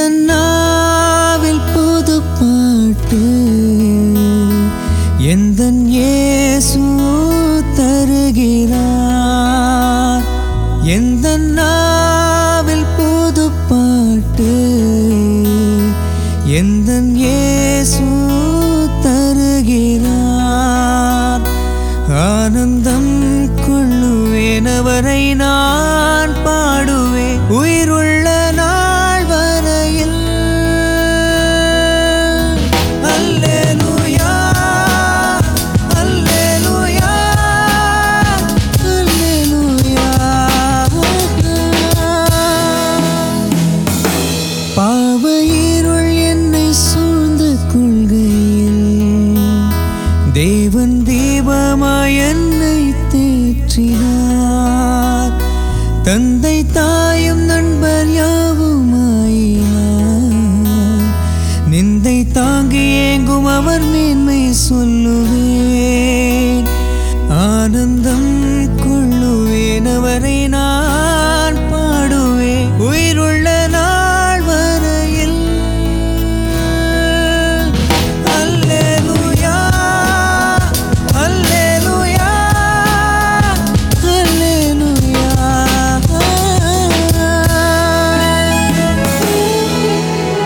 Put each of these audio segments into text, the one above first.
நாவில் புது பாட்டு எந்த இயேசு தருகிறார் எந்த நாவில் புது பாட்டு எந்த இயேசு தருகிறார் ஆனந்தம் கொள்ளுவேனவரை நான் பாடுவேன் உயிருள்ள நாள் வரையில் அல்லேலூயா அல்லேலூயா அல்லேலூயா பாவ இருள் என்னை சூழ்ந்து கொள்கையில் தேவன் தீபமாய் என்னை தேற்றினார் தந்தை தாயும் நண்பர் யாவுமாயினார் நிந்தை தாங்கி ஏங்கும் அவர் மேன்மை சொல்லுவேன் ஆனந்தம் கொள்ளுவேன் அவரை நான் பாடுவேன் உயிருள்ள நாள் வரையில் அல்லேலூயா அல்லேலூயா அல்லேலூயா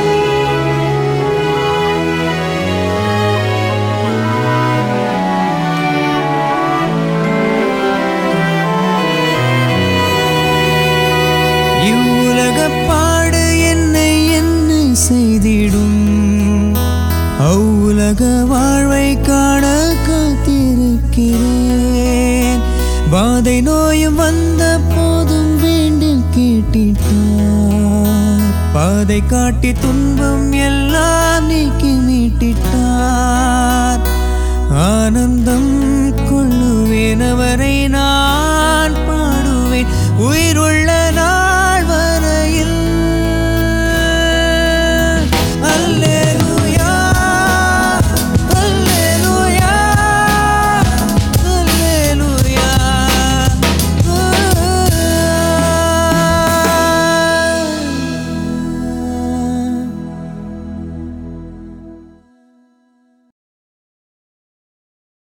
இவ்வுலக பாடு என்னை என்ன செய்திடும் அவ்வுலக வாழ்வை காண காத்திருக்கிறேன் வாதை நோயும் வந்த போதும் வேண்டில் கேட்டிட்டார் பாதை காட்டி துன்பம் எல்லாம் நீக்கி மீட்டிட்டார் ஆனந்தம் கொள்ளுவேன் அவரை நான் பாடுவேன் உயிருள்ள